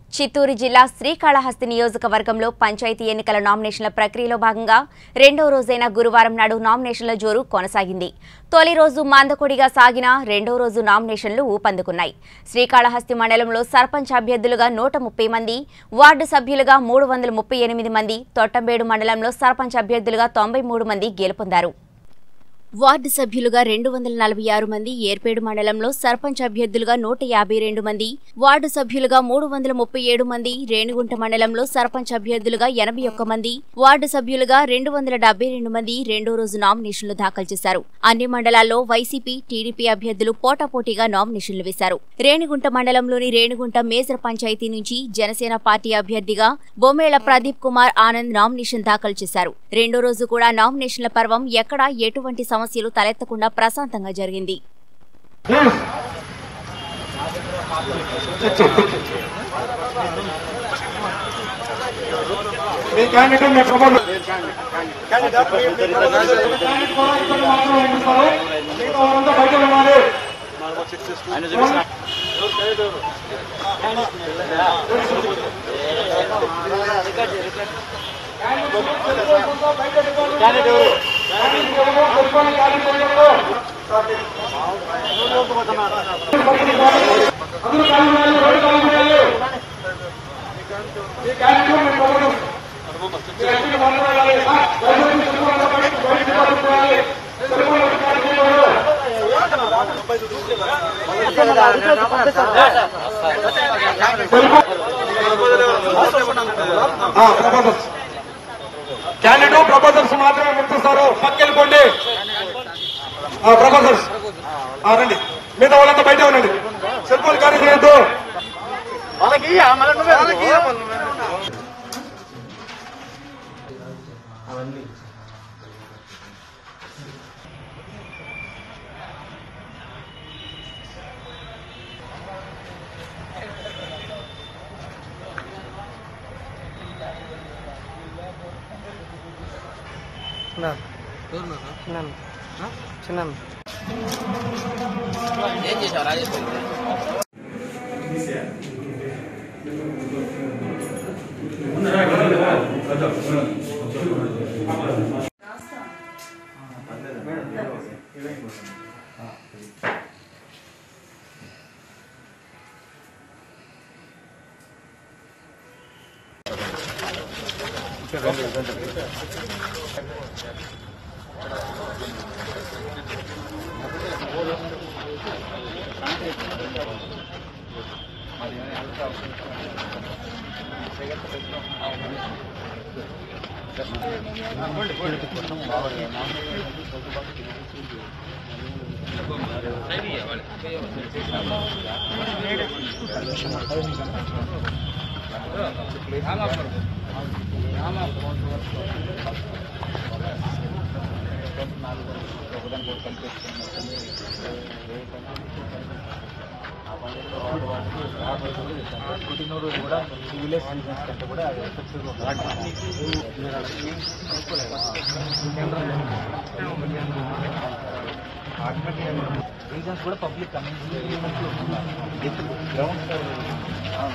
చిత్తూరు జిల్లా శ్రీకాళహస్తి నియోజకవర్గంలో పంచాయతీ ఎన్నికల నామినేషన్ల ప్రక్రియలో భాగంగా రెండో రోజైన గురువారం నాడు నామినేషన్ల జోరు కొనసాగింది తొలి రోజు మందకొడిగా సాగిన రెండో రోజు నామినేషన్లు ఊపందుకున్నాయి శ్రీకాళహస్తి మండలంలో సర్పంచ్ అభ్యర్థులుగా నూట ముప్పై మంది వార్డు సభ్యులుగా మూడు వందల ముప్పై ఎనిమిది మంది తొట్టంబేడు మండలంలో సర్పంచ్ అభ్యర్థులుగా తొంభై మూడు మంది గెలుపొందారు వార్డు సభ్యులుగా రెండు వందల నలభై ఆరు మంది ఏర్పేడు మండలంలో సర్పంచ్ అభ్యర్థులుగా నూట యాభై రెండు మంది వార్డు సభ్యులుగా మూడు వందల ముప్పై ఏడు మంది రేణిగుంట మండలంలో సర్పంచ్ అభ్యర్థులుగా ఎనభై ఒక్క మంది వార్డు సభ్యులుగా రెండు వందల డెబ్బై రెండు మంది రెండో రోజు నామినేషన్లు దాఖలు చేశారు అన్ని మండలాల్లో వైసీపీ టీడీపీ అభ్యర్థులు పోటాపోటీగా నామినేషన్లు వేశారు రేణిగుంట మండలంలోని రేణిగుంట మేజర్ పంచాయతీ నుంచి జనసేన పార్టీ అభ్యర్థిగా బొమ్మేళ్ల ప్రదీప్ కుమార్ ఆనంద్ నామినేషన్ దాఖలు చేశారు రెండో రోజు కూడా నామినేషన్ల పర్వం ఎక్కడా ఎటువంటి సమస్యలు తలెత్తకుండా ప్రశాంతంగా జరిగింది మీ క్యాండిడేట్ మీ ప్రపోజల్ క్యాండిడేట్ కూడా ఇక్కడ మాత్రమే పంపిస్తారు మిగతా వారంతా బయట ఉండాలి అందరూ ఖాళీ చేయాలి రోడ్డు ఖాళీ చేయాలి ఈ క్యాండిడేట్ మీ ప్రపోజల్ మీరు ఎక్కడ మాట్లాడాలి దయచేసి తెలుగు బయటకు బయటకు పంపించాలి తెలుగు అధికారులు ప్రపోజల్స్ క్యాండిడేట్ ప్రపోజల్స్ మాత్రమే గుర్తిస్తారు పక్కెళ్ళిపోండి ప్రపోజల్స్ రండి మిగతా వాళ్ళంతా బయట ఉండండి సెల్ఫోన్ కార్య చేయొద్దు చిన్న పుట్టినరోజు కూడా విలేజ్ సీజన్స్ కంటే కూడా అది ఎఫెక్టివ్గా రీజన్స్ కూడా పబ్లిక్ కమ్యూనిటీ గ్రౌండ్